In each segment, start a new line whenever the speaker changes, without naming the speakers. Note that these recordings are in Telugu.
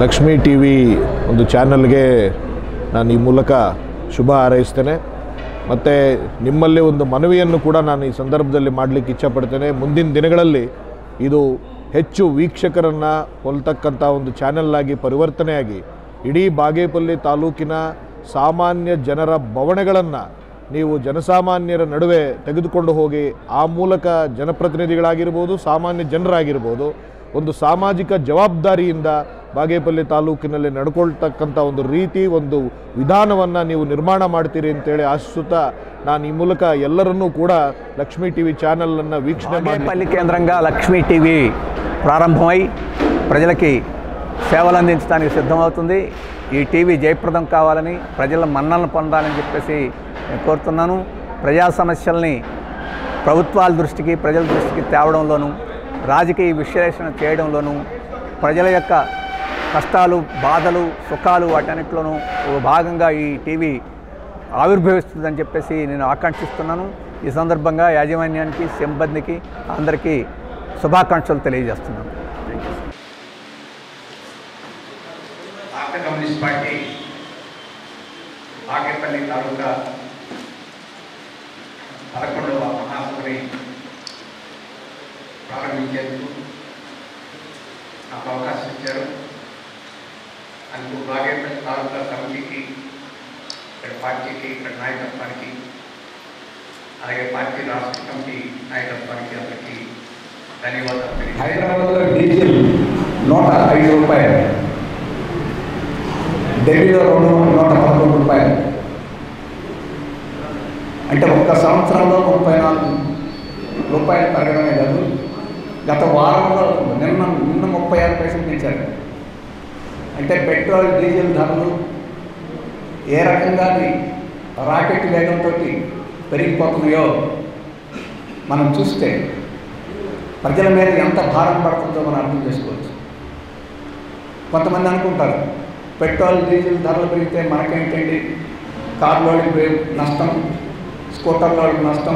ಲಕ್ಷ್ಮೀ ಟಿ ವಿ ಒಂದು ಚಾನಲ್ಗೆ ನಾನು ಈ ಮೂಲಕ ಶುಭ ಹಾರೈಸ್ತೇನೆ ಮತ್ತು ನಿಮ್ಮಲ್ಲಿ ಒಂದು ಮನವಿಯನ್ನು ಕೂಡ ನಾನು ಈ ಸಂದರ್ಭದಲ್ಲಿ ಮಾಡಲಿಕ್ಕೆ ಇಚ್ಛಪಡ್ತೇನೆ ಮುಂದಿನ ದಿನಗಳಲ್ಲಿ ಇದು ಹೆಚ್ಚು ವೀಕ್ಷಕರನ್ನು ಹೊಲ್ತಕ್ಕಂಥ ಒಂದು ಚಾನಲ್ಲಾಗಿ ಪರಿವರ್ತನೆಯಾಗಿ ಇಡೀ ಬಾಗೇಪಲ್ಲಿ ತಾಲೂಕಿನ ಸಾಮಾನ್ಯ ಜನರ ಬವಣೆಗಳನ್ನು ನೀವು ಜನಸಾಮಾನ್ಯರ ನಡುವೆ ತೆಗೆದುಕೊಂಡು ಹೋಗಿ ಆ ಮೂಲಕ ಜನಪ್ರತಿನಿಧಿಗಳಾಗಿರ್ಬೋದು ಸಾಮಾನ್ಯ ಜನರಾಗಿರ್ಬೋದು ಒಂದು ಸಾಮಾಜಿಕ ಜವಾಬ್ದಾರಿಯಿಂದ ಬಾಗೇಪಲ್ಲಿ ತಾಲೂಕಿನಲ್ಲಿ ನಡ್ಕೊಳ್ತಕ್ಕಂಥ ಒಂದು ರೀತಿ ಒಂದು ವಿಧಾನವನ್ನು ನೀವು ನಿರ್ಮಾಣ ಮಾಡ್ತೀರಿ ಅಂತೇಳಿ ಆಶಿಸುತ್ತಾ ನಾನು ಈ ಮೂಲಕ ಎಲ್ಲರನ್ನೂ ಕೂಡ ಲಕ್ಷ್ಮೀ ಟಿ ವಿ ఛానల్ను వీక్షణ ಮಾಡಿ
బాగేపల్లి కేంద్రంగా లక్ష్మీ టీవీ ప్రారంభమై ప్రజలకి సేవలు అందించడానికి సిద్ధమవుతుంది ఈ టీవీ జయప్రదం కావాలని ప్రజల మన్నలను పొందాలని చెప్పేసి నేను కోరుతున్నాను ప్రజా సమస్యల్ని ప్రభుత్వాల దృష్టికి ప్రజల దృష్టికి తేవడంలోనూ రాజకీయ విశ్లేషణ చేయడంలోనూ ప్రజల యొక్క కష్టాలు బాధలు సుఖాలు వాటన్నిటిలోనూ ఓ భాగంగా ఈ టీవీ ఆవిర్భవిస్తుందని చెప్పేసి నేను ఆకాంక్షిస్తున్నాను ఈ సందర్భంగా యాజమాన్యానికి సిబ్బందికి అందరికీ శుభాకాంక్షలు తెలియజేస్తున్నాను
భారత కమ్యూనిస్ట్ పార్టీ బాగేపల్లి తాలూకా పదకొండవ మహాసభని ప్రారంభించేందుకు నాకు అవకాశం ఇచ్చారు అందుకు బాగేపల్లి తాలూకా కమిటీకి ఇక్కడ పార్టీకి ఇక్కడ నాయకత్వానికి అలాగే పార్టీ రాష్ట్ర కమిటీ నాయకత్వానికి అందరికీ ధన్యవాదాలు తెలియజేస్తున్నాను.
హైదరాబాద్లో డీజిల్ నూట ఐదు రూపాయలు ఢిల్లీలో రెండు నూట పదకొండు రూపాయలు అంటే ఒక్క సంవత్సరంలో ముప్పై నాలుగు రూపాయలు పెరగడమే కాదు గత వారంలో నిన్న నిన్న ముప్పై ఆరు పైసలు పెంచారు అంటే పెట్రోల్ డీజిల్ ధరలు ఏ రకంగా అది రాకెట్ వేగంతో పెరిగిపోతున్నాయో మనం చూస్తే ప్రజల మీద ఎంత భారం పడుతుందో మనం అర్థం చేసుకోవచ్చు కొంతమంది అనుకుంటారు పెట్రోల్ డీజిల్ ధరలు పెరిగితే మనకేంటండి కార్లోడికి పోయి నష్టం స్కూటర్లోడికి నష్టం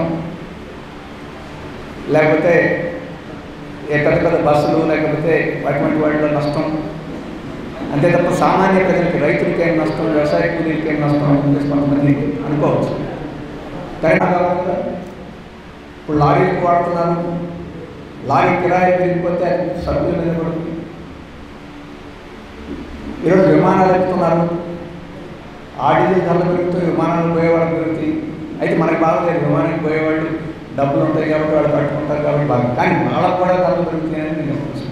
లేకపోతే ఏ పెద్ద పెద్ద బస్సులు లేకపోతే అటువంటి వాటిలో నష్టం అంతే తప్ప సామాన్య ప్రజలకి రైతులకి ఏం నష్టం వ్యవసాయ కూలీలకి ఏం నష్టం అని చెప్పేసి కొంతమంది అనుకోవచ్చు కానీ అలా కాకుండా ఇప్పుడు లారీకి వాడుతున్నారు లారీ కిరాయి పెరిగిపోతే సరుకుల మీద పడుతుంది ఈరోజు విమానాలు ఎక్కుతున్నారు ఆ డీజిల్ ధరలు పెరుగుతూ విమానాలు పోయేవాళ్ళు పెరుగుతాయి అయితే మనకి బాగలేదు విమానానికి పోయేవాళ్ళు డబ్బులు ఉంటాయి కాబట్టి వాళ్ళు కట్టుకుంటారు కాబట్టి బాగా కానీ వాళ్ళకు కూడా ధరలు పెరుగుతాయని నేను అనుకుంటున్నాను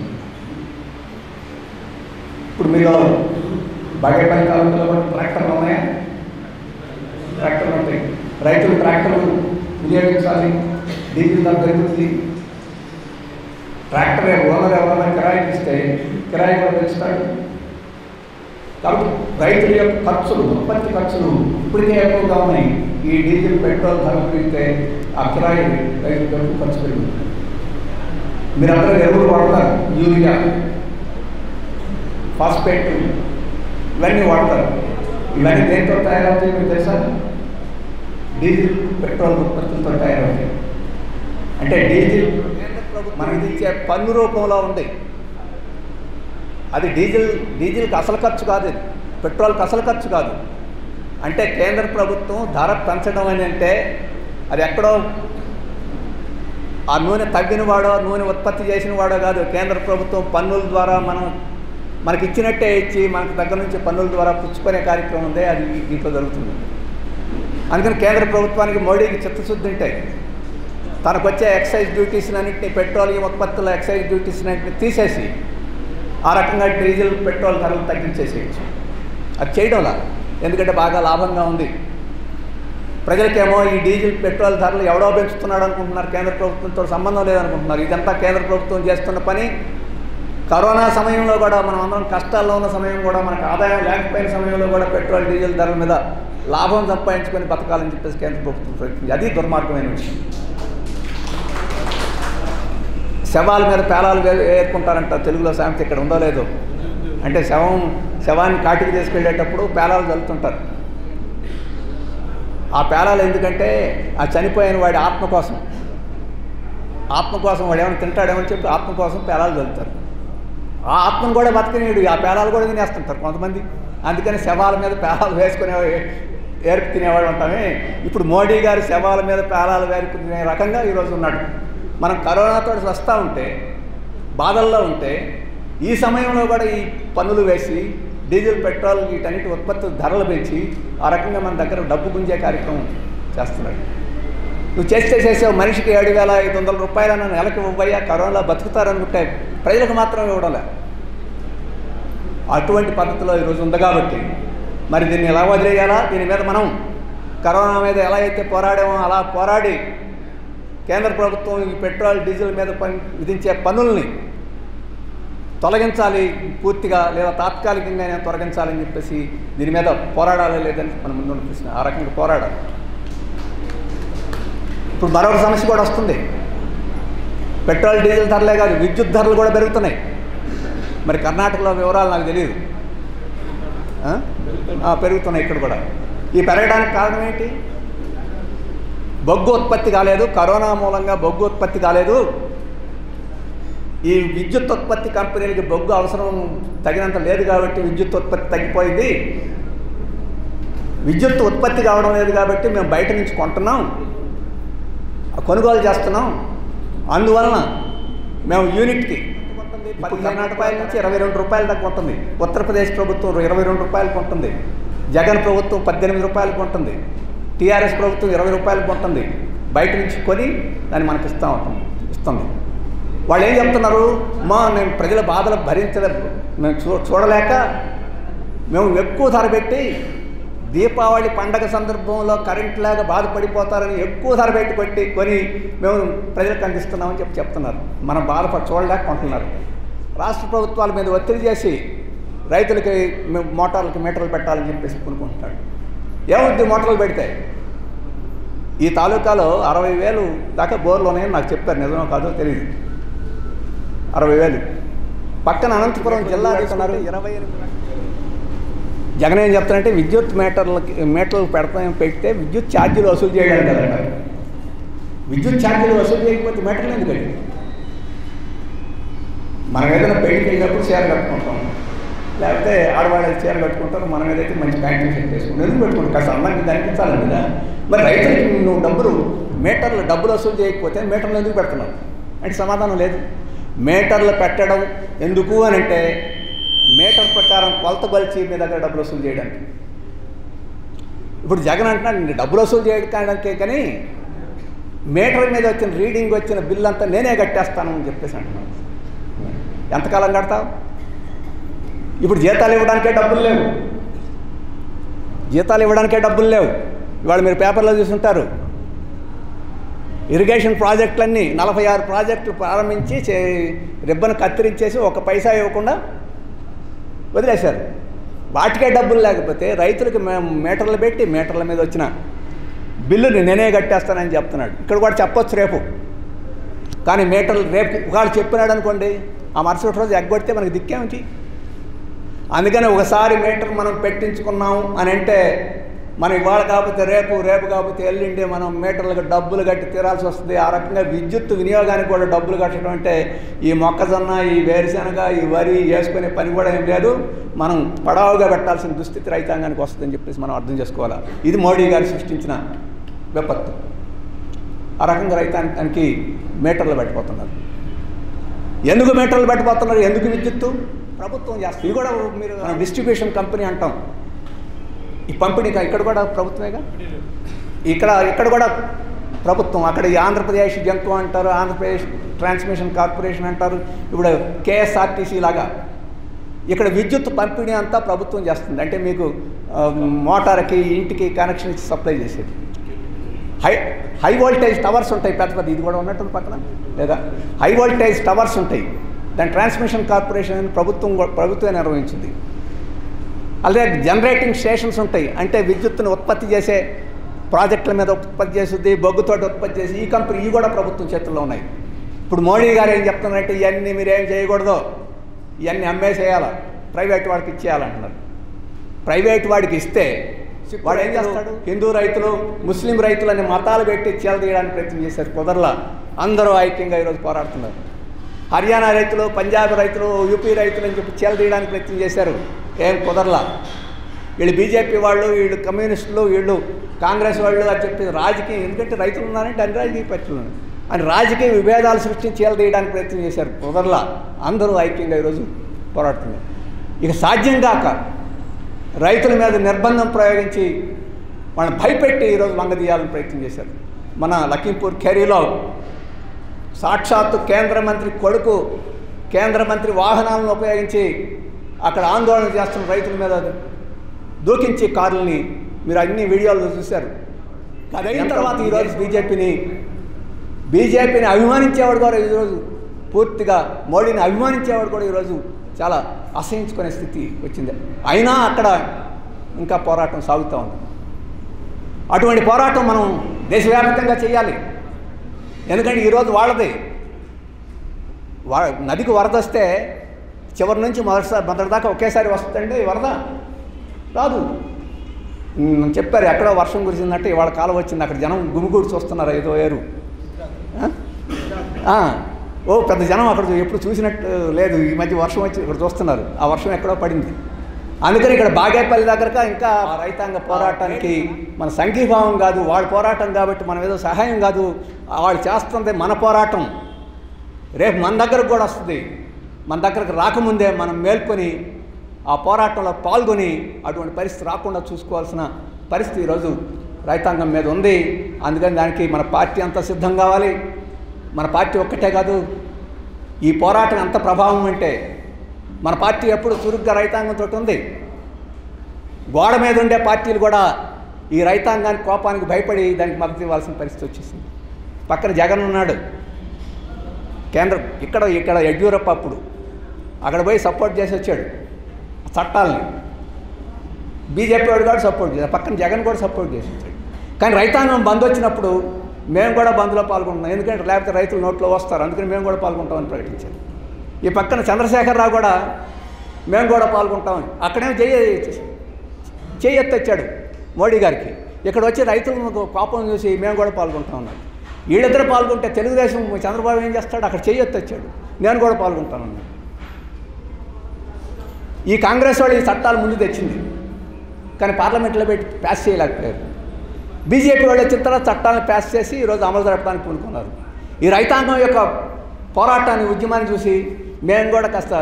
ఇప్పుడు మీరు బాగేపల్లి తాలూకులో కూడా ట్రాక్టర్లు ఉన్నాయా ట్రాక్టర్లు ఉంటాయి రైతులు ట్రాక్టర్లు వినియోగించాలి డీజిల్ ధర పెరుగుతుంది ట్రాక్టర్ ఓనర్ ఎవరైనా కిరాయికి ఇస్తే కిరాయి కూడా పెంచుతాడు కాబట్టి రైతుల యొక్క ఖర్చులు ఉత్పత్తి ఖర్చులు ఇప్పటికే ఎక్కువగా ఉన్నాయి ఈ డీజిల్ పెట్రోల్ ధర పెరిగితే ఆ కిరాయి రైతులకు ఎక్కువ ఖర్చు పెరుగుతుంది మీరందరూ ఎరువులు వాడతారు యూరియా ఫాస్ఫేట్ ఇవన్నీ వాడతారు ఇవన్నీ దేంతో తయారవుతాయి మీకు తెలుసా డీజిల్ పెట్రోల్ ఉత్పత్తులతో తయారవుతాయి అంటే డీజిల్ మనకి ఇచ్చే పన్ను రూపంలో ఉంది అది డీజిల్ డీజిల్కి అసలు ఖర్చు కాదు ఇది పెట్రోల్కి అసలు ఖర్చు కాదు అంటే కేంద్ర ప్రభుత్వం ధర పెంచడం అని అంటే అది ఎక్కడో ఆ నూనె తగ్గిన వాడో నూనె ఉత్పత్తి చేసిన వాడో కాదు కేంద్ర ప్రభుత్వం పన్నుల ద్వారా మనం మనకి ఇచ్చినట్టే ఇచ్చి మనకి దగ్గర నుంచి పన్నుల ద్వారా పుచ్చుకునే కార్యక్రమం ఉంది అది దీంట్లో జరుగుతుంది అందుకని కేంద్ర ప్రభుత్వానికి మోడీకి చిత్తశుద్ధి ఉంటాయి తనకు వచ్చే ఎక్సైజ్ డ్యూటీస్ని అన్నింటినీ పెట్రోలియం ఉత్పత్తుల ఎక్సైజ్ డ్యూటీస్ని అన్నింటినీ తీసేసి ఆ రకంగా డీజిల్ పెట్రోల్ ధరలు తగ్గించేసేయచ్చు అది చేయడంలా ఎందుకంటే బాగా లాభంగా ఉంది ప్రజలకేమో ఈ డీజిల్ పెట్రోల్ ధరలు ఎవడో పెంచుతున్నాడు అనుకుంటున్నారు కేంద్ర ప్రభుత్వంతో సంబంధం లేదనుకుంటున్నారు ఇదంతా కేంద్ర ప్రభుత్వం చేస్తున్న పని కరోనా సమయంలో కూడా మనం అందరం కష్టాల్లో ఉన్న సమయం కూడా మనకు ఆదాయం లేకపోయిన సమయంలో కూడా పెట్రోల్ డీజిల్ ధరల మీద లాభం సంపాదించుకొని బతకాలని చెప్పేసి కేంద్ర ప్రభుత్వం ప్రయత్నించింది అది దుర్మార్గమైన విషయం శవాల మీద పేలాలు వే- ఏరుకుంటారంట తెలుగులో సామెత ఇక్కడ ఉందో లేదో అంటే శవం శవాన్ని కాటికి తీసుకెళ్ళేటప్పుడు పేలాలు చల్లుతుంటారు ఆ పేలాలు ఎందుకంటే ఆ చనిపోయిన వాడి ఆత్మ కోసం ఆత్మ కోసం వాడు ఏమైనా తింటాడేమని చెప్పి ఆత్మ కోసం పేలాలు చల్లుతారు ఆ ఆత్మను కూడా బతకనీయుడు ఆ పేలాలు కూడా తినేస్తుంటారు కొంతమంది అందుకని శవాల మీద పేలాలు వేసుకునే ఏర్పు తినేవాడు ఉంటామే ఇప్పుడు మోడీ గారు శవాల మీద పేలాలు వేరుకునే రకంగా ఈరోజు ఉన్నాడు మనం కరోనాతో వస్తూ ఉంటే బాధల్లో ఉంటే ఈ సమయంలో కూడా ఈ పన్నులు వేసి డీజిల్ పెట్రోల్ వీటన్నిటి ఉత్పత్తుల ధరలు పెంచి ఆ రకంగా మన దగ్గర డబ్బు గుంజే కార్యక్రమం చేస్తున్నాడు నువ్వు చేస్తే చేసావు మనిషికి ఏడు వేల ఐదు వందల రూపాయలను నెలకు ఇవ్వయ్యా కరోనా బతుకుతారనుకుంటే ప్రజలకు మాత్రం ఇవ్వడంలే అటువంటి పద్ధతిలో ఈరోజు ఉంది కాబట్టి మరి దీన్ని ఎలా వదిలేయాలా దీని మీద మనం కరోనా మీద ఎలా అయితే పోరాడామో అలా పోరాడి కేంద్ర ప్రభుత్వం ఈ పెట్రోల్ డీజిల్ మీద పని విధించే పన్నుల్ని తొలగించాలి పూర్తిగా లేదా తాత్కాలికంగా తొలగించాలని చెప్పేసి దీని మీద పోరాడాలి లేదని మనం ముందు ప్రశ్న ఆ రకంగా పోరాడాలి ఇప్పుడు మరొక సమస్య కూడా వస్తుంది పెట్రోల్ డీజిల్ ధరలే కాదు విద్యుత్ ధరలు కూడా పెరుగుతున్నాయి మరి కర్ణాటకలో వివరాలు నాకు తెలియదు ఆ? ఆ, పెరుగుతున్నాయి ఇక్కడ కూడా ఈ పెరగడానికి కారణం ఏంటి బొగ్గు ఉత్పత్తి కాలేదు కరోనా మూలంగా బొగ్గు ఉత్పత్తి కాలేదు ఈ విద్యుత్ ఉత్పత్తి కంపెనీలకి బొగ్గు అవసరం తగినంత లేదు కాబట్టి విద్యుత్ ఉత్పత్తి తగ్గిపోయింది విద్యుత్ ఉత్పత్తి కావడం లేదు కాబట్టి మేము బయట నుంచి కొంటున్నాం కొనుగోలు చేస్తున్నాం అందువలన మేము యూనిట్కి పదిహేను రూపాయల నుంచి ఇరవై రెండు రూపాయల దాకా ఉంటుంది ఉత్తరప్రదేశ్ ప్రభుత్వం ఇరవై రెండు రూపాయలకు ఉంటుంది జగన్ ప్రభుత్వం పద్దెనిమిది రూపాయలకు ఉంటుంది టీఆర్ఎస్ ప్రభుత్వం ఇరవై రూపాయలకు ఉంటుంది బయట నుంచి కొని దాన్ని మనకి ఇస్తూ ఉంటాం ఇస్తుంది వాళ్ళు ఏం చెప్తున్నారు మా మేము ప్రజల బాధలు భరించలేం మేము చూ చూడలేక మేము ఎక్కువ ధర పెట్టి దీపావళి పండగ సందర్భంలో కరెంట్ లాగా బాధపడిపోతారని ఎక్కువ ధర పెట్టి కొట్టి కొని మేము ప్రజలకు అందిస్తున్నామని చెప్పి చెప్తున్నారు మనం బాధపడ చూడలేక కొంటున్నారు రాష్ట్ర ప్రభుత్వాల మీద ఒత్తిడి చేసి రైతులకి మేము మోటార్లకి మీటర్లు పెట్టాలని చెప్పేసి కొనుక్కుంటున్నాడు ఏమవుద్ది మోటార్లు పెడితే ఈ తాలూకాలో అరవై వేలు దాకా బోర్లు ఉన్నాయని నాకు చెప్పారు నిజమో కాదో తెలియదు అరవై వేలు పక్కన అనంతపురం జిల్లా తీసుకున్నారు ఇరవై జగన్ ఏం చెప్తారంటే విద్యుత్ మీటర్లకి మీటర్లు పెడతాం పెడితే విద్యుత్ ఛార్జీలు వసూలు చేయడానికి కదా విద్యుత్ ఛార్జీలు వసూలు చేయకపోతే మీటర్లు ఎందుకండి మనం ఏదైనా పెళ్లికి వెళ్ళినప్పుడు చీర కట్టుకుంటాం లేకపోతే ఆడవాళ్ళు చీర కట్టుకుంటారు మనం ఏదైతే మంచి ప్యాంట్ షర్ట్ వేసుకుంటాం ఎందుకు పెట్టుకుంటాం కాస్త అందంగా కనిపించాలి కదా మరి రైతులకి నువ్వు డబ్బులు మీటర్లు డబ్బులు వసూలు చేయకపోతే మీటర్లు ఎందుకు పెడుతున్నావు అంటే సమాధానం లేదు మీటర్లు పెట్టడం ఎందుకు అని అంటే మీటర్ ప్రకారం కొలత కొలిచి మీ దగ్గర డబ్బులు వసూలు చేయడానికి ఇప్పుడు జగన్ అంటున్నాడు "నేను డబ్బులు వసూలు చేయడానికే కానీ మీటర్ మీద వచ్చిన రీడింగ్ వచ్చిన బిల్ అంతా నేనే కట్టేస్తాను అని చెప్పేసి అంటున్నాను ఎంతకాలం కడతావు ఇప్పుడు జీతాలు ఇవ్వడానికే డబ్బులు లేవు జీతాలు ఇవ్వడానికే డబ్బులు లేవు ఇవాళ మీరు పేపర్లో చూసుంటారు ఇరిగేషన్ ప్రాజెక్టులన్నీ నలభై ఆరు ప్రాజెక్టులు ప్రారంభించి చే- రిబ్బన్ కత్తిరించేసి ఒక పైసా ఇవ్వకుండా వదిలేశారు వాటికే డబ్బులు లేకపోతే రైతులకు మేము మీటర్లు పెట్టి మీటర్ల మీద వచ్చిన బిల్లుని నేనే కట్టేస్తానని చెప్తున్నాడు ఇక్కడ కూడా చెప్పొచ్చు రేపు కానీ మీటర్లు రేపు ఒకవేళ చెప్పినాడు అనుకోండి ఆ మరుసటి రోజు ఎగ్గొడితే మనకి దిక్కేమిటి అందుకని ఒకసారి మీటర్ మనం పెట్టించుకున్నాం అని అంటే మనం ఇవాళ కాకపోతే రేపు రేపు కాకపోతే ఎల్లుండి మనం మీటర్లకు డబ్బులు కట్టి తీరాల్సి వస్తుంది ఆ రకంగా విద్యుత్ వినియోగానికి కూడా డబ్బులు కట్టడం అంటే ఈ మొక్కజొన్న ఈ వేరుశనగ ఈ వరి వేసుకునే పని కూడా ఏం లేదు మనం పడావుగా పెట్టాల్సిన దుస్థితి రైతాంగానికి వస్తుందని చెప్పేసి మనం అర్థం చేసుకోవాలి ఇది మోడీ గారు సృష్టించిన విపత్తు ఆ రకంగా రైతాంగానికి మీటర్లు పెట్టిపోతున్నారు ఎందుకు మీటర్లు పెట్టిపోతున్నారు ఎందుకు విద్యుత్తు ప్రభుత్వం చేస్తుంది ఇది కూడా మీరు డిస్ట్రిబ్యూషన్ కంపెనీ అంటాం ఈ పంపిణీ కా- ఇక్కడ కూడా ప్రభుత్వమేగా ఇక్కడ ఇక్కడ కూడా ప్రభుత్వం అక్కడ ఈ ఆంధ్రప్రదేశ్ జంకు అంటారు ఆంధ్రప్రదేశ్ ట్రాన్స్మిషన్ కార్పొరేషన్ అంటారు ఇప్పుడు కేఎస్ఆర్టీసీ లాగా ఇక్కడ విద్యుత్ పంపిణీ అంతా ప్రభుత్వం చేస్తుంది అంటే మీకు ఆ, మోటార్కి ఇంటికి కనెక్షన్ ఇచ్చి సప్లై చేసేది హై హై వోల్టేజ్ టవర్స్ ఉంటాయి పెద్ద పెద్ద ఇది కూడా ఉన్నట్టుంది పక్కన లేదా హై వోల్టేజ్ టవర్స్ ఉంటాయి దాని ట్రాన్స్మిషన్ కార్పొరేషన్ అని ప్రభుత్వం కూడా- ప్రభుత్వమే నిర్వహించింది అలాగే జనరేటింగ్ స్టేషన్స్ ఉంటాయి అంటే విద్యుత్తును ఉత్పత్తి చేసే ప్రాజెక్టుల మీద ఉత్పత్తి చేస్తుంది బొగ్గుతోటి ఉత్పత్తి చేసి ఈ కంపెనీ ఇవి కూడా ప్రభుత్వం చేతుల్లో ఉన్నాయి ఇప్పుడు మోడీ గారు ఏం చెప్తున్నారంటే ఇవన్నీ మీరు ఏం చేయకూడదు ఇవన్నీ అమ్మేసేయాలా ప్రైవేట్ వాడికి ఇచ్చేయాలంటున్నారు ప్రైవేట్ వాడికి ఇస్తే వాడు ఏం చేస్తాడు హిందూ రైతులు ముస్లిం రైతులని మతాలు పెట్టి తీయడానికి ప్రయత్నం చేశారు కుదరలా అందరూ ఐక్యంగా ఈరోజు పోరాడుతున్నారు హర్యానా రైతులు పంజాబ్ రైతులు యూపీ రైతులు అని చెప్పి చీలదీయడానికి ప్రయత్నం చేశారు ఏం కుదరలా వీళ్ళు బీజేపీ వాళ్ళు వీళ్ళు కమ్యూనిస్టులు వీళ్ళు కాంగ్రెస్ వాళ్ళు అని చెప్పి రాజకీయం ఎందుకంటే రైతులు ఉన్నారంటే అన్ని రాజకీయ పార్టీలు ఉన్నాయి అని రాజకీయ విభేదాలు సృష్టించి చీలదీయడానికి ప్రయత్నం చేశారు కుదరలా అందరూ ఐక్యంగా ఈరోజు పోరాడుతున్నారు ఇక సాధ్యం కాక రైతుల మీద నిర్బంధం ప్రయోగించి వాళ్ళని భయపెట్టి ఈరోజు లొంగదీయాలని ప్రయత్నం చేశారు మన లఖీంపూర్ ఖేరీలో సాక్షాత్తు కేంద్ర మంత్రి కొడుకు కేంద్ర మంత్రి వాహనాలను ఉపయోగించి అక్కడ ఆందోళన చేస్తున్న రైతుల మీద దూకించి కారుల్ని మీరు అన్ని వీడియోలు చూశారు అదైన తర్వాత ఈరోజు బీజేపీని బీజేపీని అభిమానించేవాడు కూడా ఈరోజు పూర్తిగా మోడీని అభిమానించేవాడు కూడా ఈరోజు చాలా అసహించుకునే స్థితి వచ్చింది అయినా అక్కడ ఇంకా పోరాటం సాగుతూ ఉంది అటువంటి పోరాటం మనం దేశవ్యాప్తంగా చేయాలి ఎందుకంటే ఈరోజు వాళ్ళది వా నదికి వరద వస్తే చివరి నుంచి మొదటిసారి మొదటి దాకా ఒకేసారి వస్తుందండి వరద రాదు ఉమ్, చెప్పారు ఎక్కడో వర్షం కురిసిందంటే ఇవాళ కాలం వచ్చింది అక్కడ జనం గుమిగూడి చూస్తున్నారు ఏదో ఏరు ఆ? ఆ, ఓ పెద్ద జనం అక్కడ ఎప్పుడు చూసినట్టు లేదు ఈ మధ్య వర్షం వచ్చి ఇక్కడ చూస్తున్నారు ఆ వర్షం ఎక్కడో పడింది అందుకని ఇక్కడ బాగేపల్లి దగ్గరగా ఇంకా ఆ రైతాంగ పోరాటానికి మన సంఘీభావం కాదు వాళ్ళ పోరాటం కాబట్టి మనం ఏదో సహాయం కాదు వాళ్ళు చేస్తుంది మన పోరాటం రేపు మన దగ్గరకు కూడా వస్తుంది మన దగ్గరకు రాకముందే మనం మేల్కొని ఆ పోరాటంలో పాల్గొని అటువంటి పరిస్థితి రాకుండా చూసుకోవాల్సిన పరిస్థితి ఈరోజు రైతాంగం మీద ఉంది అందుకని దానికి మన పార్టీ అంతా సిద్ధం కావాలి మన పార్టీ ఒక్కటే కాదు ఈ పోరాటం ఎంత ప్రభావం అంటే మన పార్టీ ఎప్పుడు చురుగ్గా రైతాంగంతో ఉంది గోడ మీద ఉండే పార్టీలు కూడా ఈ రైతాంగానికి కోపానికి భయపడి దానికి మద్దతు ఇవ్వాల్సిన పరిస్థితి వచ్చేసింది పక్కన జగన్ ఉన్నాడు కేంద్ర ఇక్కడ ఇక్కడ యడ్యూరప్ప అప్పుడు అక్కడ పోయి సపోర్ట్ చేసి వచ్చాడు చట్టాలని బీజేపీ వాడు కూడా సపోర్ట్ చేశాడు పక్కన జగన్ కూడా సపోర్ట్ చేసి వచ్చాడు కానీ రైతాంగం బంద్ వచ్చినప్పుడు మేము కూడా బంద్లో పాల్గొంటున్నాం ఎందుకంటే లేకపోతే రైతులు నోట్లో వస్తారు అందుకని మేము కూడా పాల్గొంటామని ప్రకటించారు ఈ పక్కన చంద్రశేఖరరావు కూడా మేము కూడా పాల్గొంటామని అక్కడేమో జయ చేయెత్తొచ్చాడు మోడీ గారికి ఇక్కడ వచ్చి రైతులకు కోపం చూసి మేము కూడా పాల్గొంటాం అన్నాడు వీళ్ళిద్దరు పాల్గొంటే తెలుగుదేశం చంద్రబాబు ఏం చేస్తాడు అక్కడ చేయెత్తొచ్చాడు నేను కూడా పాల్గొంటాను అన్నాడు ఈ కాంగ్రెస్ వాళ్ళు ఈ చట్టాలు ముందు తెచ్చింది కానీ పార్లమెంట్లో పెట్టి పాస్ చేయలేకపోయారు బీజేపీ వాళ్ళు వచ్చిన తర్వాత చట్టాలను పాస్ చేసి ఈరోజు అమలు జరపడానికి పూనుకున్నారు ఈ రైతాంగం యొక్క పోరాటాన్ని ఉద్యమాన్ని చూసి మేము కూడా కాస్త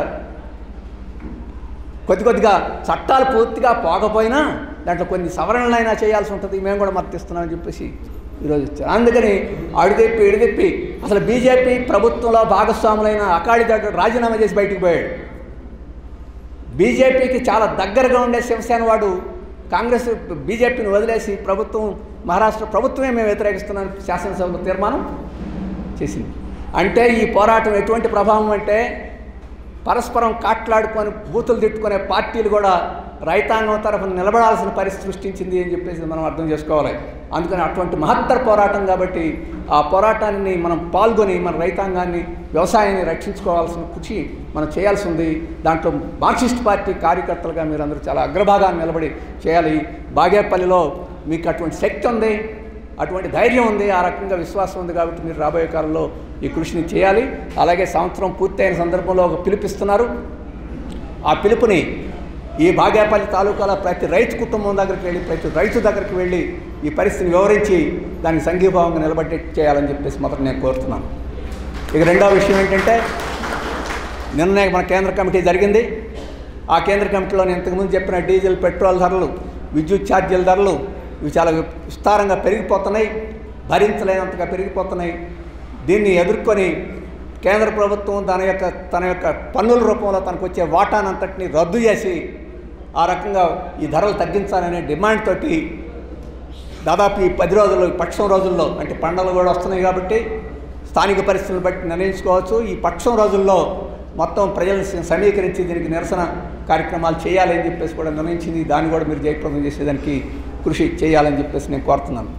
కొద్ది కొద్దిగా చట్టాలు పూర్తిగా పోకపోయినా దాంట్లో కొన్ని సవరణలైనా చేయాల్సి ఉంటుంది మేము కూడా మద్దతిస్తున్నామని చెప్పేసి ఈరోజు వచ్చారు అందుకని అడిదెప్పి ఇడిదెప్పి అసలు బీజేపీ ప్రభుత్వంలో భాగస్వాములైన అకాళీ దగ్గర రాజీనామా చేసి బయటికి పోయాడు బీజేపీకి చాలా దగ్గరగా ఉండే శివసేన వాడు కాంగ్రెస్ బీజేపీని వదిలేసి ప్రభుత్వం మహారాష్ట్ర ప్రభుత్వమే మేము వ్యతిరేకిస్తున్నాం శాసనసభలో తీర్మానం చేసింది అంటే ఈ పోరాటం ఎటువంటి ప్రభావం అంటే పరస్పరం కాట్లాడుకొని బూతులు తిట్టుకునే పార్టీలు కూడా రైతాంగం తరఫున నిలబడాల్సిన పరిస్థితి సృష్టించింది అని చెప్పేసి మనం అర్థం చేసుకోవాలి అందుకని అటువంటి మహత్తర పోరాటం కాబట్టి ఆ పోరాటాన్ని మనం పాల్గొని మన రైతాంగాన్ని వ్యవసాయాన్ని రక్షించుకోవాల్సిన కృషి మనం చేయాల్సి ఉంది దాంట్లో మార్క్సిస్ట్ పార్టీ కార్యకర్తలుగా మీరు అందరూ చాలా అగ్రభాగాన్ని నిలబడి చేయాలి బాగేపల్లిలో మీకు అటువంటి శక్తి ఉంది అటువంటి ధైర్యం ఉంది ఆ రకంగా విశ్వాసం ఉంది కాబట్టి మీరు రాబోయే కాలంలో ఈ కృషిని చేయాలి అలాగే సంవత్సరం పూర్తయిన సందర్భంలో ఒక పిలుపిస్తున్నారు ఆ పిలుపుని ఈ బాగేపల్లి తాలూకాలో ప్రతి రైతు కుటుంబం దగ్గరికి వెళ్ళి ప్రతి రైతు దగ్గరికి వెళ్ళి ఈ పరిస్థితిని వివరించి దానికి సంఘీభావంగా నిలబడి చేయాలని చెప్పేసి మొదట నేను కోరుతున్నాను ఇక రెండవ విషయం ఏంటంటే నిన్నే మన కేంద్ర కమిటీ జరిగింది ఆ కేంద్ర కమిటీలో నేను ఇంతకుముందు చెప్పిన డీజిల్ పెట్రోల్ ధరలు విద్యుత్ ఛార్జీల ధరలు ఇవి చాలా విస్తారంగా పెరిగిపోతున్నాయి భరించలేనంతగా పెరిగిపోతున్నాయి దీన్ని ఎదుర్కొని కేంద్ర ప్రభుత్వం తన యొక్క తన యొక్క పన్నుల రూపంలో తనకు వచ్చే వాటానంతటిని రద్దు చేసి ఆ రకంగా ఈ ధరలు తగ్గించాలనే డిమాండ్ తోటి దాదాపు ఈ పది రోజుల్లో ఈ పక్షం రోజుల్లో అంటే పండుగలు కూడా వస్తున్నాయి కాబట్టి స్థానిక పరిస్థితులను బట్టి నిర్ణయించుకోవచ్చు ఈ పక్షం రోజుల్లో మొత్తం ప్రజలను సమీకరించి దీనికి నిరసన కార్యక్రమాలు చేయాలని చెప్పేసి కూడా నిర్ణయించింది దాన్ని కూడా మీరు జయప్రదం చేసేదానికి కృషి చేయాలని చెప్పేసి నేను కోరుతున్నాను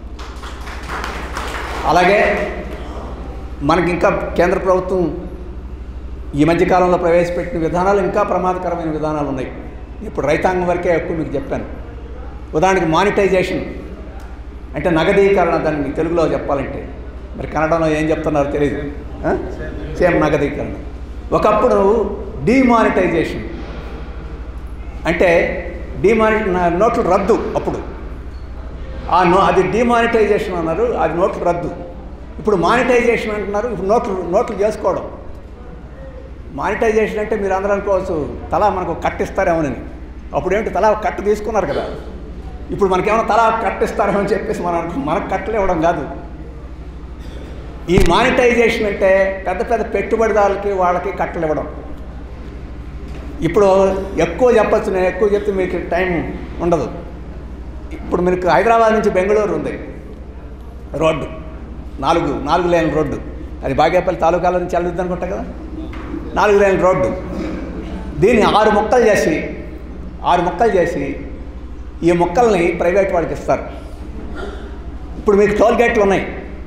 అలాగే మనకి ఇంకా కేంద్ర ప్రభుత్వం ఈ మధ్యకాలంలో ప్రవేశపెట్టిన విధానాలు ఇంకా ప్రమాదకరమైన విధానాలు ఉన్నాయి ఇప్పుడు రైతాంగం వరకే ఎక్కువ మీకు చెప్పాను ఉదాహరణకి మానిటైజేషన్ అంటే నగదీకరణ దాన్ని మీకు తెలుగులో చెప్పాలంటే మరి కన్నడంలో ఏం చెప్తున్నారో తెలియదు ఆ? సేమ్ నగదీకరణ ఒకప్పుడు డిమానిటైజేషన్ అంటే డిమాని నోట్లు రద్దు అప్పుడు ఆ నో అది డిమానిటైజేషన్ అన్నారు అది నోట్లు రద్దు ఇప్పుడు మానిటైజేషన్ అంటున్నారు ఇప్పుడు నోట్లు నోట్లు చేసుకోవడం మానిటైజేషన్ అంటే మీరు అందరూ అనుకోవచ్చు తలా మనకు కట్టిస్తారేమోనని అప్పుడు ఏంటి తలా కట్టు తీసుకున్నారు కదా ఇప్పుడు మనకేమైనా తలా కట్టిస్తారేమో అని చెప్పేసి మనం అనుకు- మనకు కట్టలు ఇవ్వడం కాదు ఈ మానిటైజేషన్ అంటే పెద్ద పెద్ద పెట్టుబడిదారులకి వాళ్ళకి కట్టలు ఇవ్వడం ఇప్పుడు ఎక్కువ చెప్పచ్చు నేను ఎక్కువ చెప్తే మీకు టైం ఉండదు ఇప్పుడు మీకు హైదరాబాద్ నుంచి బెంగళూరు ఉంది రోడ్డు నాలుగు నాలుగు లేన్ రోడ్డు అది బాగేపల్లి తాలూకాల నుంచి వెళ్ళొద్దు అనుకుంటా కదా నాలుగు లేన్ రోడ్డు దీన్ని ఆరు ముక్కలు చేసి ఆరు ముక్కలు చేసి ఈ ముక్కల్ని ప్రైవేట్ వాళ్ళకి ఇస్తారు ఇప్పుడు మీకు టోల్ గేట్లు ఉన్నాయి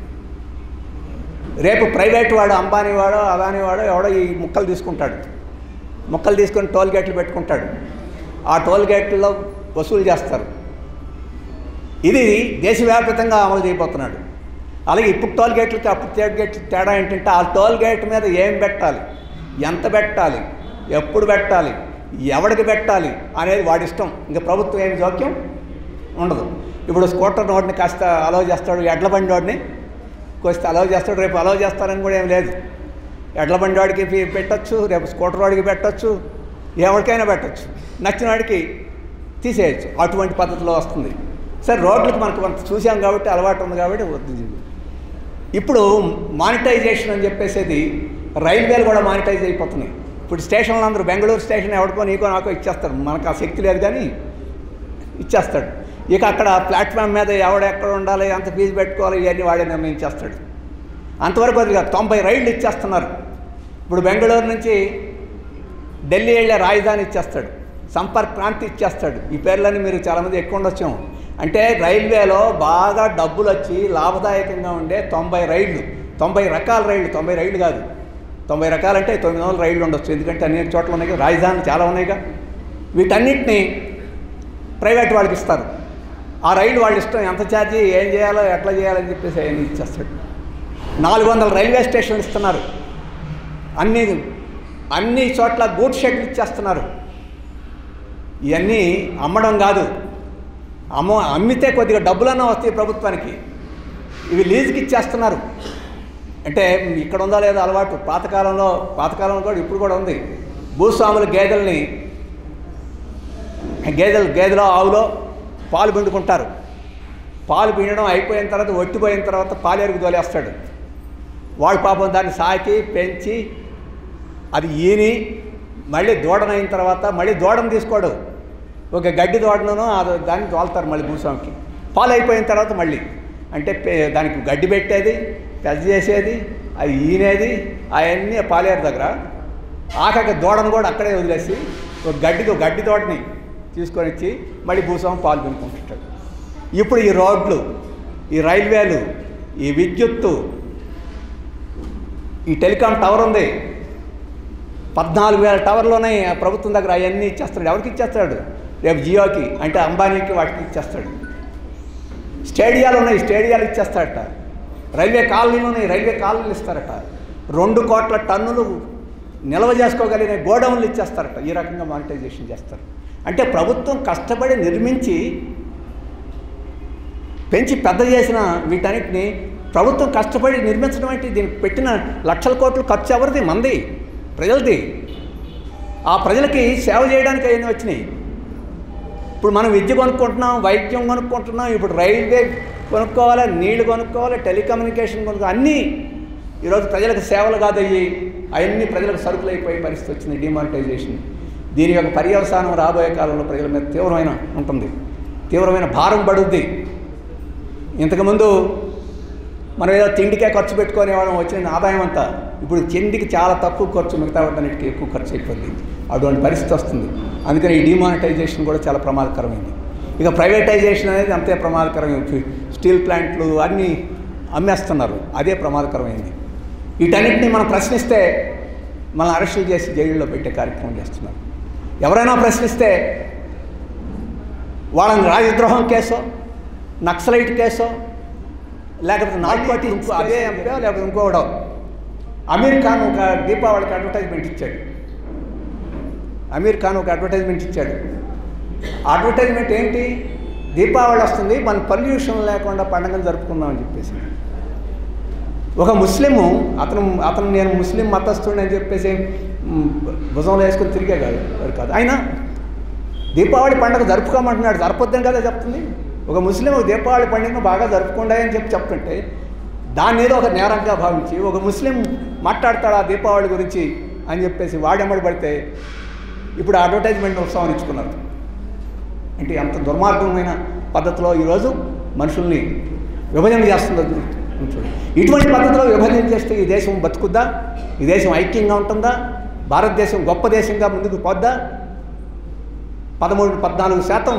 రేపు ప్రైవేట్ వాడు అంబానీ వాడో అదానీ వాడో ఎవడో ఈ ముక్కలు తీసుకుంటాడు ముక్కలు తీసుకొని టోల్ గేట్లు పెట్టుకుంటాడు ఆ టోల్ గేట్లలో వసూలు చేస్తారు ఇది దేశవ్యాప్తంగా అమలు చేయబోతున్నాడు అలాగే ఇప్పుడు టోల్ గేట్లకి అప్పుడు టోల్ గేట్ తేడా ఏంటంటే ఆ టోల్ గేట్ మీద ఏం పెట్టాలి ఎంత పెట్టాలి ఎప్పుడు పెట్టాలి ఎవడికి పెట్టాలి అనేది వాడి ఇష్టం ఇంకా ప్రభుత్వం ఏమి జోక్యం ఉండదు ఇప్పుడు స్కూటర్ రోడ్ని కాస్త అలౌ చేస్తాడు ఎడ్ల బండి వాడిని కాస్త అలౌ చేస్తాడు రేపు అలౌ చేస్తారని కూడా ఏం లేదు ఎడ్ల బండి వాడికి ఫీ- పెట్టొచ్చు రేపు స్కూటర్ వాడికి పెట్టొచ్చు ఎవరికైనా పెట్టొచ్చు నచ్చిన వాడికి తీసేయచ్చు అటువంటి పద్ధతిలో వస్తుంది సరే రోడ్లకు మనకు కొంత చూసాం కాబట్టి అలవాటు ఉంది కాబట్టి వద్దు ఇప్పుడు మానిటైజేషన్ అని చెప్పేసేది రైల్వేలు కూడా మానిటైజ్ అయిపోతున్నాయి ఇప్పుడు స్టేషన్లు అందరూ బెంగళూరు స్టేషన్ ఎవరికో నీకో నాకో ఇచ్చేస్తారు మనకు ఆ శక్తి లేదు కానీ ఇచ్చేస్తాడు ఇక అక్కడ ప్లాట్ఫామ్ మీద ఎవడు ఎక్కడ ఉండాలి ఎంత ఫీజు పెట్టుకోవాలి ఇవన్నీ వాడే నిర్ణయించేస్తాడు అంతవరకు అది కాదు, తొంభై రైళ్ళు ఇచ్చేస్తున్నారు ఇప్పుడు బెంగళూరు నుంచి ఢిల్లీ వెళ్ళే రాజధాని ఇచ్చేస్తాడు సంపర్క్ క్రాంతి ఇచ్చేస్తాడు ఈ పేర్లన్నీ మీరు చాలామంది ఎక్కువ ఉండొచ్చాము అంటే రైల్వేలో బాగా డబ్బులు వచ్చి లాభదాయకంగా ఉండే తొంభై రైళ్ళు తొంభై రకాల రైళ్ళు తొంభై రైళ్ళు కాదు తొంభై రకాలంటే తొమ్మిది వందల రైళ్ళు ఉండొచ్చు ఎందుకంటే అన్ని చోట్ల ఉన్నాయి కదా రాజధాని చాలా ఉన్నాయిగా వీటన్నిటిని ప్రైవేట్ వాళ్ళకి ఇస్తారు ఆ రైలు వాళ్ళ ఇష్టం ఎంత ఛార్జీ ఏం చేయాలో ఎట్లా చేయాలని చెప్పేసి ఆయన ఇచ్చేస్తాడు నాలుగు వందల రైల్వే స్టేషన్లు ఇస్తున్నారు అన్ని అన్ని చోట్ల గూడ్ షెడ్లు ఇచ్చేస్తున్నారు ఇవన్నీ అమ్మడం కాదు అమ్మ అమ్మితే కొద్దిగా డబ్బులన్నా వస్తాయి ప్రభుత్వానికి ఇవి లీజుకి ఇచ్చేస్తున్నారు అంటే ఇక్కడ ఉందా లేదా అలవాటు పాతకాలంలో పాతకాలంలో కూడా ఇప్పుడు కూడా ఉంది భూస్వాములు గేదెల్ని గేదెలు గేదెలో ఆవులో పాలు పిండుకుంటారు పాలు పిండడం అయిపోయిన తర్వాత ఒట్టిపోయిన తర్వాత పాలేరుకు తోలేస్తాడు వాడు పాపం దాన్ని సాకి పెంచి అది ఈని మళ్ళీ దూడనైన తర్వాత మళ్ళీ దూడను తీసుకోడు ఒక గడ్డి దూడను అది దాన్ని తోలుతారు మళ్ళీ భూస్వామికి పాలు అయిపోయిన తర్వాత మళ్ళీ అంటే పే- దానికి గడ్డి పెట్టేది పెద్ద చేసేది అది ఈనేది అవన్నీ పాలేరు దగ్గర ఆఖరికి దూడను కూడా అక్కడే వదిలేసి ఒక గడ్డితో గడ్డి తోటని తీసుకొని వచ్చి మళ్ళీ భూస్వామి పాలు పెనుకుంటుంటాడు ఇప్పుడు ఈ రోడ్లు ఈ రైల్వేలు ఈ విద్యుత్తు ఈ టెలికాం టవర్ ఉంది పద్నాలుగు వేల టవర్లు ఉన్నాయి ఆ ప్రభుత్వం దగ్గర అవన్నీ ఇచ్చేస్తాడు ఎవరికి ఇచ్చేస్తాడు రేపు జియోకి అంటే అంబానీకి వాటికి ఇచ్చేస్తాడు స్టేడియాలు ఉన్నాయి స్టేడియాలు ఇచ్చేస్తాడట రైల్వే కాలనీలు ఉన్నాయి రైల్వే కాలనీలు ఇస్తారట రెండు కోట్ల టన్నులు నిల్వ చేసుకోగలిగిన గోడౌన్లు ఇచ్చేస్తారట ఈ రకంగా మానిటైజేషన్ చేస్తారు అంటే ప్రభుత్వం కష్టపడి నిర్మించి పెంచి పెద్ద చేసిన వీటన్నిటిని ప్రభుత్వం కష్టపడి నిర్మించడం అంటే దీనికి పెట్టిన లక్షల కోట్లు ఖర్చు ఎవరిది మంది ప్రజలది ఆ ప్రజలకి సేవ చేయడానికి అవన్నీ వచ్చినాయి ఇప్పుడు మనం విద్య కొనుక్కుంటున్నాం వైద్యం కొనుక్కుంటున్నాం ఇప్పుడు రైల్వే కొనుక్కోవాలి నీళ్లు కొనుక్కోవాలి టెలికమ్యూనికేషన్ కొనుక్కో అన్నీ ఈరోజు ప్రజలకు సేవలు కాదయ్యి అవన్నీ ప్రజలకు సరుకులు అయిపోయే పరిస్థితి వచ్చింది డిమానిటైజేషన్ దీని యొక్క పర్యవసానం రాబోయే కాలంలో ప్రజల మీద తీవ్రమైన ఉంటుంది తీవ్రమైన భారం పడుద్ది ఇంతకుముందు మనం ఏదో తిండికే ఖర్చు పెట్టుకునేవాళ్ళం వచ్చిన ఆదాయం అంతా ఇప్పుడు తిండికి చాలా తక్కువ ఖర్చు మిగతా వాటన్నిటికీ ఎక్కువ ఖర్చు అయిపోద్ది అటువంటి పరిస్థితి వస్తుంది అందుకని ఈ డిమానిటైజేషన్ కూడా చాలా ప్రమాదకరమైంది ఇక ప్రైవేటైజేషన్ అనేది అంతే ప్రమాదకరమైంది స్టీల్ ప్లాంట్లు అన్నీ అమ్మేస్తున్నారు అదే ప్రమాదకరమైంది వీటన్నిటిని మనం ప్రశ్నిస్తే మనం అరెస్టులు చేసి జైల్లో పెట్టే కార్యక్రమం చేస్తున్నారు ఎవరైనా ప్రశ్నిస్తే వాళ్ళని రాజద్రోహం కేసో నక్సలైట్ కేసో లేకపోతే నార్కోటిక్స్ అదే ఎంపీ లేకపోతే ఇంకోవడం అమీర్ ఖాన్ ఒక దీపావళికి అడ్వర్టైజ్మెంట్ ఇచ్చాడు అమీర్ ఖాన్ ఒక అడ్వర్టైజ్మెంట్ ఇచ్చాడు ఆ అడ్వర్టైజ్మెంట్ ఏంటి దీపావళి వస్తుంది మన పొల్యూషన్ లేకుండా పండుగలు జరుపుకుందామని చెప్పేసి ఒక ముస్లిము అతను అతను నేను ముస్లిం మతస్థుడిని అని చెప్పేసి మ్, భుజంలో వేసుకొని తిరిగే కాదు అది కాదు ఆయన దీపావళి పండుగ జరుపుకోమంటున్నాడు జరపొద్దని కదా చెప్తుంది ఒక ముస్లిం ఒక దీపావళి పండుగను బాగా జరుపుకోండి అని చెప్పి చెప్తుంటే దాన్ని ఏదో ఒక నేరంగా భావించి ఒక ముస్లిం మాట్లాడతాడు ఆ దీపావళి గురించి అని చెప్పేసి వాడెమ్మడి పడితే ఇప్పుడు అడ్వర్టైజ్మెంట్ ఉత్సవం ఇచ్చుకున్నారు అంటే అంత దుర్మార్గమైన పద్ధతిలో ఈరోజు మనుషుల్ని విభజన చేస్తుందో చూడండి. ఇటువంటి పద్ధతిలో విభజన చేస్తే ఈ దేశం బతుకుద్దా ఈ దేశం ఐక్యంగా ఉంటుందా భారతదేశం గొప్ప దేశంగా ముందుకు పోద్దా పదమూడు పద్నాలుగు శాతం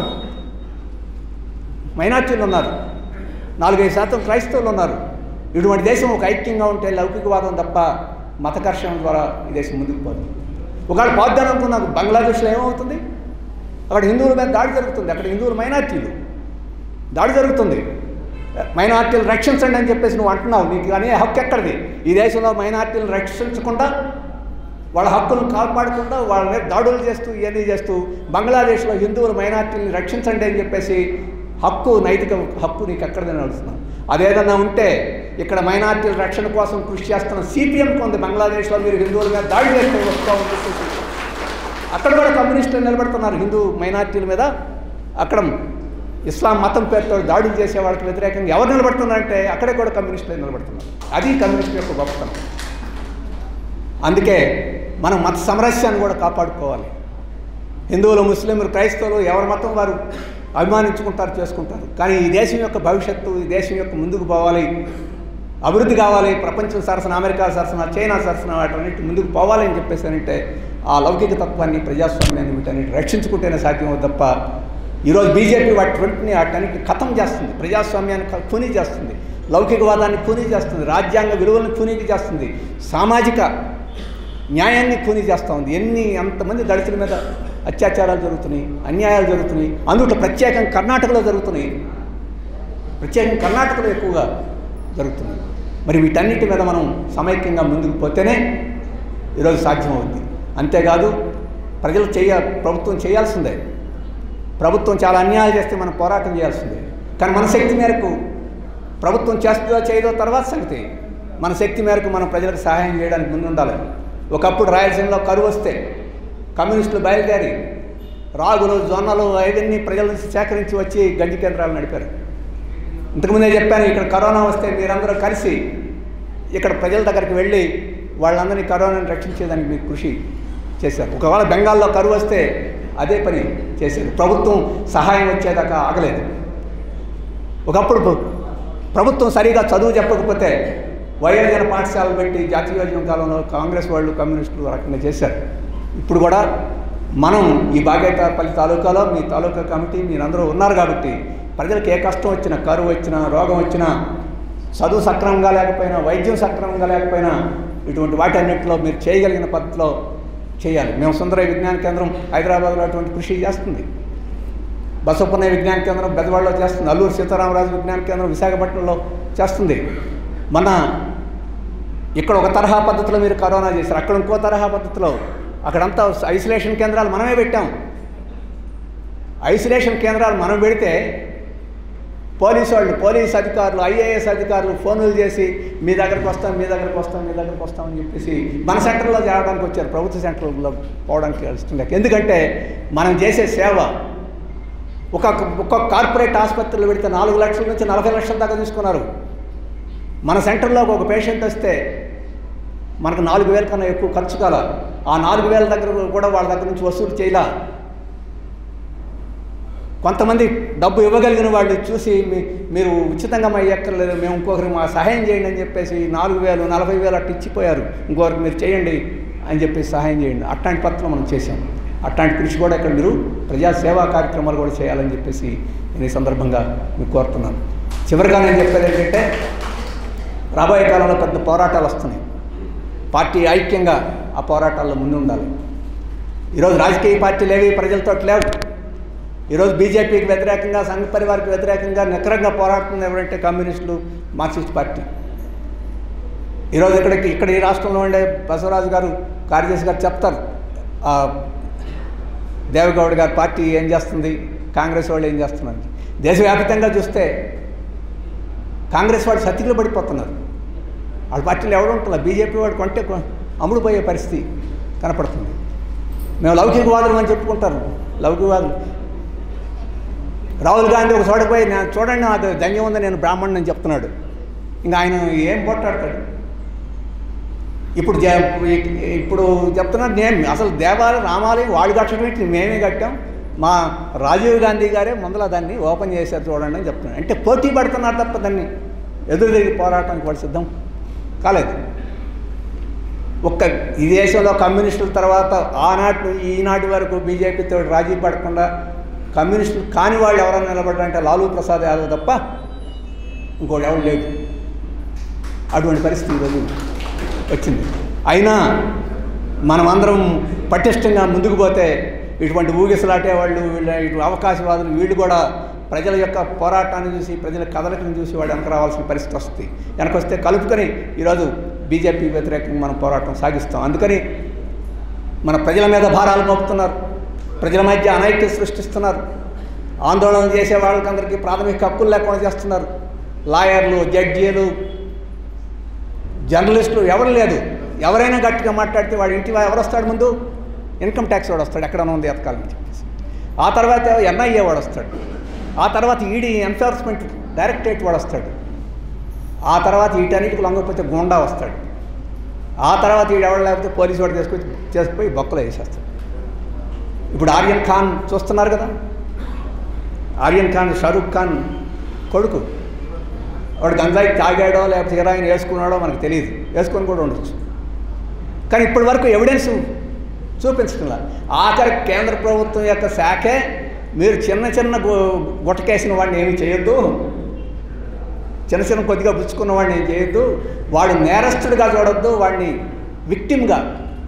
మైనార్టీలు ఉన్నారు నాలుగైదు శాతం క్రైస్తవులు ఉన్నారు ఇటువంటి దేశం ఒక ఐక్యంగా ఉంటే లౌకికవాదం తప్ప మత ఘర్షణ ద్వారా ఈ దేశం ముందుకు పోదు ఒకవేళ పోద్దాను అనుకున్నాను బంగ్లాదేశ్లో ఏమవుతుంది అక్కడ హిందువుల మీద దాడి జరుగుతుంది అక్కడ హిందువులు మైనార్టీలు దాడి జరుగుతుంది మైనార్టీలు రక్షించండి అని చెప్పేసి నువ్వు అంటున్నావు నీకు అనే హక్కు ఎక్కడిది ఈ దేశంలో మైనార్టీలను రక్షించకుండా వాళ్ళ హక్కులను కాపాడకుండా వాళ్ళ మీద దాడులు చేస్తూ ఇవన్నీ చేస్తూ బంగ్లాదేశ్లో హిందువుల మైనార్టీలను రక్షించండి అని చెప్పేసి హక్కు నైతిక హక్కు నీకు ఎక్కడదని అడుగుతున్నాను అదేదన్నా ఉంటే ఇక్కడ మైనార్టీల రక్షణ కోసం కృషి చేస్తున్న సిపిఎంకి ఉంది బంగ్లాదేశ్లో మీరు హిందువుల మీద దాడి చేస్తే వస్తామని చెప్పేసి అక్కడ కూడా కమ్యూనిస్టులు నిలబడుతున్నారు హిందూ మైనార్టీల మీద అక్కడ ఇస్లాం మతం పేరుతో దాడులు చేసే వాళ్ళకి వ్యతిరేకంగా ఎవరు నిలబడుతున్నారంటే అక్కడే కూడా కమ్యూనిస్టులు నిలబడుతున్నారు అది కమ్యూనిస్టు యొక్క గొప్పతనం అందుకే మనం మత సమరస్యాన్ని కూడా కాపాడుకోవాలి హిందువులు ముస్లింలు క్రైస్తవులు ఎవరి మతం వారు అభిమానించుకుంటారు చేసుకుంటారు కానీ ఈ దేశం యొక్క భవిష్యత్తు ఈ దేశం యొక్క ముందుకు పోవాలి అభివృద్ధి కావాలి ప్రపంచం సరసన అమెరికా సరసన చైనా సరసన వాటన్నిటి ముందుకు పోవాలి అని చెప్పేసానంటే ఆ లౌకిక తత్వాన్ని ప్రజాస్వామ్యాన్ని వీటన్నిటి రక్షించుకుంటేనే సాధ్యం అవుతుంది తప్ప ఈరోజు బీజేపీ వాటి వెంటనే వాటన్నిటిని ఖతం చేస్తుంది ప్రజాస్వామ్యాన్ని క- కూనీ చేస్తుంది లౌకికవాదాన్ని కూనీ చేస్తుంది రాజ్యాంగ విలువలను కూనీకి చేస్తుంది సామాజిక న్యాయాన్ని కూనీ చేస్తూ ఉంది ఎన్ని అంతమంది దళితుల మీద అత్యాచారాలు జరుగుతున్నాయి అన్యాయాలు జరుగుతున్నాయి అందులో ప్రత్యేకంగా కర్ణాటకలో జరుగుతున్నాయి ప్రత్యేకంగా కర్ణాటకలో ఎక్కువగా జరుగుతున్నాయి మరి వీటన్నిటి మీద మనం సమైక్యంగా ముందుకు పోతేనే ఈరోజు సాధ్యమవుద్ది అంతేకాదు ప్రజలు చేయ ప్రభుత్వం చేయాల్సిందే ప్రభుత్వం చాలా అన్యాయాలు చేస్తే మనం పోరాటం చేయాల్సిందే కానీ మన శక్తి మేరకు ప్రభుత్వం చేస్తుందో చేయదో తర్వాత సంగతి మన శక్తి మేరకు మనం ప్రజలకు సహాయం చేయడానికి ముందు ఉండాలి ఒకప్పుడు రాయలసీమలో కరువు వస్తే కమ్యూనిస్టులు బయలుదేరి రాగులు జొన్నలు అవన్నీ ప్రజల నుంచి సేకరించి వచ్చి గంజి కేంద్రాలు నడిపారు ఇంతకుముందే చెప్పాను ఇక్కడ కరోనా వస్తే మీరందరూ కలిసి ఇక్కడ ప్రజల దగ్గరికి వెళ్ళి వాళ్ళందరినీ కరోనాను రక్షించేదానికి మీరు కృషి చేశారు ఒకవేళ బెంగాల్లో కరువు వస్తే అదే పని చేశారు ప్రభుత్వం సహాయం వచ్చేదాకా ఆగలేదు ఒకప్పుడు ప్ర- ప్రభుత్వం సరిగా చదువు చెప్పకపోతే వయోజన పాఠశాలలు పెట్టి జాతీయోద్యమ కాలంలో కాంగ్రెస్ వాళ్ళు కమ్యూనిస్టులు రకంగా చేశారు ఇప్పుడు కూడా మనం ఈ బాగేతాపల్లి తాలూకాలో మీ తాలూకా కమిటీ మీరందరూ ఉన్నారు కాబట్టి ప్రజలకు ఏ కష్టం వచ్చినా కరువు వచ్చినా రోగం వచ్చినా చదువు సక్రమంగా లేకపోయినా వైద్యం సక్రమంగా లేకపోయినా ఇటువంటి వాటి అన్నింటిలో మీరు చేయగలిగిన పద్ధతిలో చేయాలి మేము సుందరయ్య విజ్ఞాన కేంద్రం హైదరాబాద్లో అటువంటి కృషి చేస్తుంది బసవపున్నయ్య విజ్ఞాన కేంద్రం బెదవాడలో చేస్తుంది అల్లూరు సీతారామరాజు విజ్ఞాన కేంద్రం విశాఖపట్నంలో చేస్తుంది మన ఇక్కడ ఒక తరహా పద్ధతిలో మీరు కరోనా చేశారు అక్కడ ఇంకో తరహా పద్ధతిలో అక్కడంతా ఐసోలేషన్ కేంద్రాలు మనమే పెట్టాం ఐసోలేషన్ కేంద్రాలు మనం పెడితే పోలీసు వాళ్ళు పోలీస్ అధికారులు ఐఏఎస్ అధికారులు ఫోన్లు చేసి మీ దగ్గరకు వస్తాం మీ దగ్గరకు వస్తాం మీ దగ్గరకు వస్తాం అని చెప్పేసి మన సెంటర్లో చేరడానికి వచ్చారు ప్రభుత్వ సెంటర్లో పోవడానికి ఇష్టం లేక ఎందుకంటే మనం చేసే సేవ ఒక ఒక్కొక్క కార్పొరేట్ ఆసుపత్రులు పెడితే నాలుగు లక్షల నుంచి నలభై లక్షల దాకా తీసుకున్నారు మన సెంటర్లోకి ఒక పేషెంట్ వస్తే మనకు నాలుగు వేల కన్నా ఎక్కువ ఖర్చు కాల ఆ నాలుగు వేల దగ్గర కూడా వాళ్ళ దగ్గర నుంచి వసూలు చేయలా కొంతమంది డబ్బు ఇవ్వగలిగిన వాళ్ళు చూసి మీ మీరు ఉచితంగా మా ఎక్కర్లేదు మేము ఇంకొకరికి మా సహాయం చేయండి అని చెప్పేసి నాలుగు వేలు నలభై వేలు అట్టు ఇచ్చిపోయారు ఇంకొకరికి మీరు చేయండి అని చెప్పేసి సహాయం చేయండి అట్లాంటి పత్రం మనం చేశాం అట్లాంటి కృషి కూడా ఇక్కడ మీరు ప్రజా సేవా కార్యక్రమాలు కూడా చేయాలని చెప్పేసి నేను ఈ సందర్భంగా మీకు కోరుతున్నాను చివరిగా నేను చెప్పేది ఏంటంటే రాబోయే కాలంలో పెద్ద పోరాటాలు వస్తున్నాయి పార్టీ ఐక్యంగా ఆ పోరాటాల్లో ముందు ఉండాలి ఈరోజు రాజకీయ పార్టీలు ఏవి ప్రజలతో లేవు ఈరోజు బీజేపీకి వ్యతిరేకంగా సంఘ పరివారికి వ్యతిరేకంగా నికరంగా పోరాడుతుంది ఎవరంటే కమ్యూనిస్టులు మార్క్సిస్ట్ పార్టీ ఈరోజు ఇక్కడికి ఇక్కడ ఈ రాష్ట్రంలో ఉండే బసవరాజు గారు కార్యదర్శి గారు చెప్తారు ఆ, దేవగౌడ్ గారి పార్టీ ఏం చేస్తుంది కాంగ్రెస్ వాళ్ళు ఏం చేస్తున్నారు దేశవ్యాప్తంగా చూస్తే కాంగ్రెస్ వాళ్ళు సతికిలు పడిపోతున్నారు వాళ్ళ పార్టీలు ఎవరు ఉంటున్నారు బీజేపీ వాడు కొంటే కొ- అమ్ముడుపోయే పరిస్థితి కనపడుతుంది మేము లౌకికవాదులు అని చెప్పుకుంటారు లౌకికవాదులు రాహుల్ గాంధీ ఒక చోట పోయి నేను చూడండి నాకు ధన్యం ఉంది నేను బ్రాహ్మణుని అని చెప్తున్నాడు ఇంకా ఆయన ఏం పోట్లాడతాడు ఇప్పుడు జ- ఇప్పుడు చెప్తున్నారు నేను అసలు దేవాలయం రామాలయం వాళ్ళు కట్టడం మేమే కట్టాం మా రాజీవ్ గాంధీ గారే ముందల దాన్ని ఓపెన్ చేశారు చూడండి అని చెప్తున్నాను అంటే పోటీ పడుతున్నారు తప్ప దాన్ని ఎదురు తిరిగి పోరాటానికి వాడు సిద్ధం కాలేదు ఒక్క ఈ దేశంలో కమ్యూనిస్టుల తర్వాత ఆనాటి నుంచి ఈనాటి వరకు బీజేపీతో రాజీ పడకుండా కమ్యూనిస్టులు కాని వాళ్ళు ఎవరైనా నిలబడ్డారంటే లాలూ ప్రసాద్ యాదవ్ తప్ప ఇంకోటి ఎవరు లేడు అటువంటి పరిస్థితి ఈరోజు వచ్చింది అయినా మనమందరం పటిష్టంగా ముందుకు పోతే ఇటువంటి ఊగిసలాటే వాళ్ళు వీళ్ళ ఇటు అవకాశవాదులు వీళ్ళు కూడా ప్రజల యొక్క పోరాటాన్ని చూసి ప్రజల కదలికను చూసి వాళ్ళు వెనక రావాల్సిన పరిస్థితి వస్తుంది వెనకొస్తే కలుపుకొని ఈరోజు బీజేపీ వ్యతిరేకంగా మనం పోరాటం సాగిస్తాం అందుకని మన ప్రజల మీద భారాలు మోపుతున్నారు ప్రజల మధ్య అనైక్య సృష్టిస్తున్నారు ఆందోళన చేసే వాళ్ళకందరికీ ప్రాథమిక హక్కులు లేకుండా చేస్తున్నారు లాయర్లు జడ్జీలు జర్నలిస్టులు ఎవరు లేదు ఎవరైనా గట్టిగా మాట్లాడితే వాడి ఇంటి వా- ఎవరు వస్తాడు ముందు ఇన్కమ్ ట్యాక్స్ వాడు వస్తాడు ఎక్కడ ఉంది ఎతకాలని చెప్పేసి ఆ తర్వాత ఎన్ఐఏ వాడు వస్తాడు ఆ తర్వాత ఈడీ ఎన్ఫోర్స్మెంట్ డైరెక్టరేట్ వాడు వస్తాడు ఆ తర్వాత వీటన్నిటికి లొంగకపోతే గుండా వస్తాడు ఆ తర్వాత వీడు ఎవడు లేకపోతే పోలీసు వాడు తీసుకొచ్చి చేసుకుపోయి బొక్కలు వేసేస్తాడు ఇప్పుడు ఆర్యన్ ఖాన్ చూస్తున్నారు కదా ఆర్యన్ ఖాన్ షారూక్ ఖాన్ కొడుకు వాడు గంజాయి తాగాడో లేకపోతే హీరాయిన్ వేసుకున్నాడో మనకు తెలియదు వేసుకొని కూడా ఉండొచ్చు కానీ ఇప్పటి వరకు ఎవిడెన్స్ చూపించడంలా ఆఖరి కేంద్ర ప్రభుత్వం యొక్క శాఖే మీరు చిన్న చిన్న గు- గుట్టకేసిన వాడిని ఏమి చేయొద్దు చిన్న చిన్న కొద్దిగా పుచ్చుకున్న వాడిని ఏం చేయొద్దు వాడు నేరస్తుడిగా చూడొద్దు వాడిని విక్టిమ్గా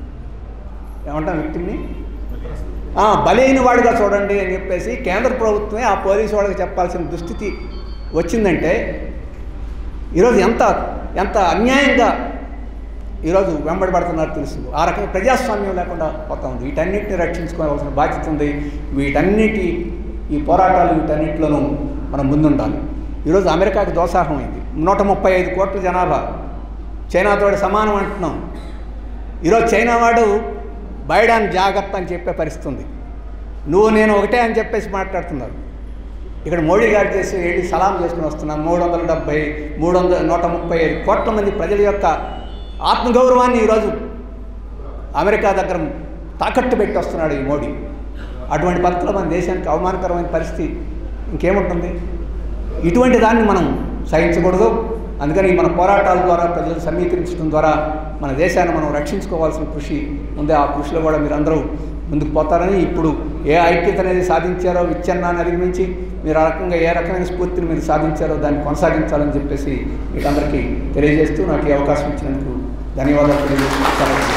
ఏమంటాం విక్టిమ్ని ఆ, బలైన వాడిగా చూడండి అని చెప్పేసి కేంద్ర ప్రభుత్వమే ఆ పోలీసు వాళ్ళకి చెప్పాల్సిన దుస్థితి వచ్చిందంటే ఈరోజు ఎంత ఎంత అన్యాయంగా ఈరోజు వెంబడబడుతున్నారు తెలుసు ఆ రకంగా ప్రజాస్వామ్యం లేకుండా పోతా ఉంది వీటన్నిటిని రక్షించుకోవాల్సిన బాధ్యత ఉంది వీటన్నిటి ఈ పోరాటాలు వీటన్నిటిలోనూ మనం ముందుండాలి ఈరోజు అమెరికాకి దోసాహమైంది నూట ముప్పై ఐదు కోట్ల జనాభా చైనాతో సమానం అంటున్నాం ఈరోజు చైనా వాడు బైడాన్ జాగ్రత్త అని చెప్పే పరిస్థితి ఉంది నువ్వు నేను ఒకటే అని చెప్పేసి మాట్లాడుతున్నారు ఇక్కడ మోడీ గారు చేసి వెళ్ళి సలాం చేసుకుని వస్తున్నాం మూడు వందల డెబ్బై మూడు వందల నూట ముప్పై ఐదు కోట్ల మంది ప్రజల యొక్క ఆత్మగౌరవాన్ని ఈరోజు అమెరికా దగ్గర తాకట్టు పెట్టి వస్తున్నాడు ఈ మోడీ అటువంటి పద్ధతిలో మన దేశానికి అవమానకరమైన పరిస్థితి ఇంకేముంటుంది ఇటువంటి దాన్ని మనం సహించకూడదు అందుకని మన పోరాటాల ద్వారా ప్రజలు సమీకరించడం ద్వారా మన దేశాన్ని మనం రక్షించుకోవాల్సిన కృషి ఉంది ఆ కృషిలో కూడా మీరందరూ ముందుకు పోతారని ఇప్పుడు ఏ ఐక్యత అనేది సాధించారో విచ్ఛిన్నాన్ని అధిగమించి మీరు ఆ రకంగా ఏ రకమైన స్ఫూర్తిని మీరు సాధించారో దాన్ని కొనసాగించాలని చెప్పేసి మీకు అందరికీ తెలియజేస్తూ నాకు ఈ అవకాశం ఇచ్చినందుకు ధన్యవాదాలు తెలియజేస్తూ సెలవు